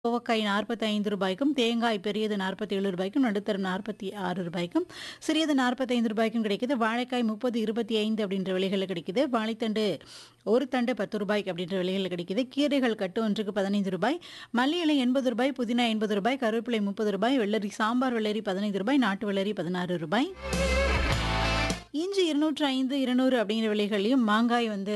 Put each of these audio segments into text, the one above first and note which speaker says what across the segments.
Speaker 1: கோவக்காய் நாற்பத்தி ஐந்து ரூபாய்க்கும் தேங்காய் பெரியது நாற்பத்தி ஏழு ரூபாய்க்கும் நடுத்தர நாற்பத்தி ஆறு ரூபாய்க்கும் சிறியது நாற்பத்தைந்து ரூபாய்க்கும் கிடைக்குது வாழைக்காய் முப்பது இருபத்தி ஐந்து அப்படின்ற விலைகளில் கிடைக்குது வாழைத்தண்டு ஒரு தண்டு பத்து ரூபாய்க்கு அப்படின்ற விலைகளில் கிடைக்குது கீரைகள் கட்டு ஒன்றுக்கு பதினைந்து ரூபாய் மல்லி இலை எண்பது ரூபாய் புதினா எண்பது ரூபாய் கருவேப்பிலை முப்பது ரூபாய் வெள்ளரி சாம்பார் வெள்ளரி பதினைந்து ரூபாய் நாட்டு வெள்ளரி பதினாறு ரூபாய் இஞ்சி இருநூற்று ஐந்து இருநூறு அப்படிங்கிற விலைகளையும் மாங்காய் வந்து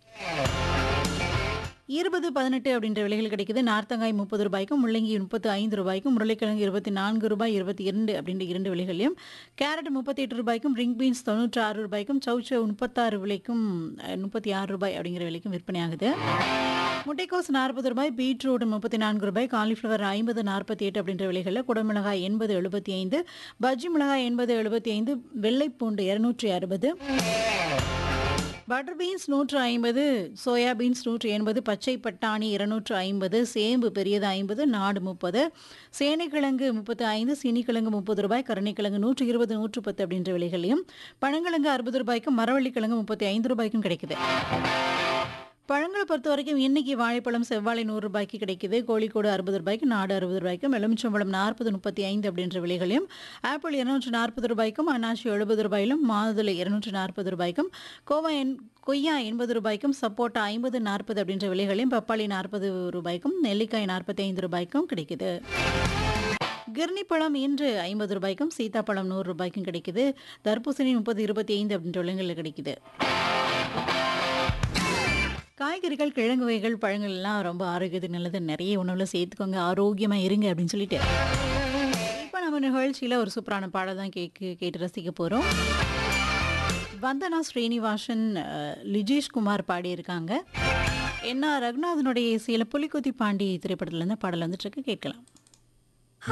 Speaker 1: இருபது பதினெட்டு அப்படின்ற விலைகள் கிடைக்குது நார்த்தங்காய் முப்பது ரூபாய்க்கும் முள்ளங்கி முப்பத்து ஐந்து ரூபாய்க்கும் உருளைக்கிழங்கு இருபத்தி நான்கு ரூபாய் இருபத்தி இரண்டு அப்படின்ற இரண்டு விலைகளையும் கேரட் முப்பத்தி எட்டு ரூபாய்க்கும் ரிங் பீன்ஸ் தொண்ணூற்றி ஆறு ரூபாய்க்கும் சவுச்சவ் முப்பத்தாறு விலைக்கும் அஹ், முப்பத்தி ஆறு ரூபாய் அப்படிங்கிற விலைக்கும் விற்பனையாகுது முட்டைக்கோஸ் நாற்பது ரூபாய் பீட்ரூட் முப்பத்தி நான்கு ரூபாய் காலிஃப்ளவர் ஐம்பது நாற்பத்தி எட்டு அப்படின்ற விலைகளில் குடமிளகாய் எண்பது எழுபத்தி ஐந்து பஜ்ஜி மிளகாய் எண்பது எழுபத்தி ஐந்து வெள்ளைப்பூண்டு இரநூற்றி அறுபது பட்டர் பீன்ஸ் நூற்று ஐம்பது சோயா பீன்ஸ் நூற்று எண்பது பச்சை பட்டாணி இருநூற்று ஐம்பது சேம்பு பெரியது ஐம்பது நாடு முப்பது சேனைக்கிழங்கு முப்பத்து ஐந்து சீனிக்கிழங்கு முப்பது ரூபாய் கருணைக்கிழங்கு நூற்று இருபது நூற்று பத்து அப்படின்ற விலைகளையும் பழங்கிழங்கு அறுபது ரூபாய்க்கும் மரவள்ளிக்கிழங்கு முப்பத்தி ஐந்து ரூபாய்க்கும் கிடைக்குது பழங்களை பொறுத்த வரைக்கும் இன்னைக்கு வாழைப்பழம் செவ்வாழை நூறு ரூபாய்க்கு கிடைக்குது கோழிக்கோடு அறுபது ரூபாய்க்கு நாடு அறுபது ரூபாய்க்கும் எலுமிச்சம்பழம் நாற்பது முப்பத்தி ஐந்து அப்படின்ற விலைகளையும் ஆப்பிள் இருநூற்று நாற்பது ரூபாய்க்கும் அன்னாசி எழுபது ரூபாயிலும் மாதுளை இருநூற்று நாற்பது ரூபாய்க்கும் கோவா எண் கொய்யா எண்பது ரூபாய்க்கும் சப்போட்டா ஐம்பது நாற்பது அப்படின்ற விலைகளையும் பப்பாளி நாற்பது ரூபாய்க்கும் நெல்லிக்காய் நாற்பத்தி ஐந்து ரூபாய்க்கும் கிடைக்குது கிர்னி பழம் இன்று ஐம்பது ரூபாய்க்கும் சீதாப்பழம் நூறு ரூபாய்க்கும் கிடைக்குது தர்பூசணி முப்பது இருபத்தி ஐந்து அப்படின்ற விலைகளில் கிடைக்குது காய்கறிகள் கிழங்கு வகைகள் பழங்கள் எல்லாம் ரொம்ப ஆரோக்கியத்துக்கு நல்லது நிறைய உணவுல சேர்த்துக்கோங்க ஆரோக்கியமா இருங்க அப்படின்னு சொல்லிட்டு இப்போ நம்ம நிகழ்ச்சியில ஒரு சூப்பரான பாடல் தான் கேக்கு கேட்டு ரசிக்க போறோம் வந்தனா ஸ்ரீனிவாசன் அஹ், லிஜேஷ் குமார் பாடியிருக்காங்க என்ன ரகுநாதனுடைய இசையில புலிக்குத்தி பாண்டி திரைப்படத்துல இருந்து பாடல் வந்துட்டு இருக்கு கேட்கலாம்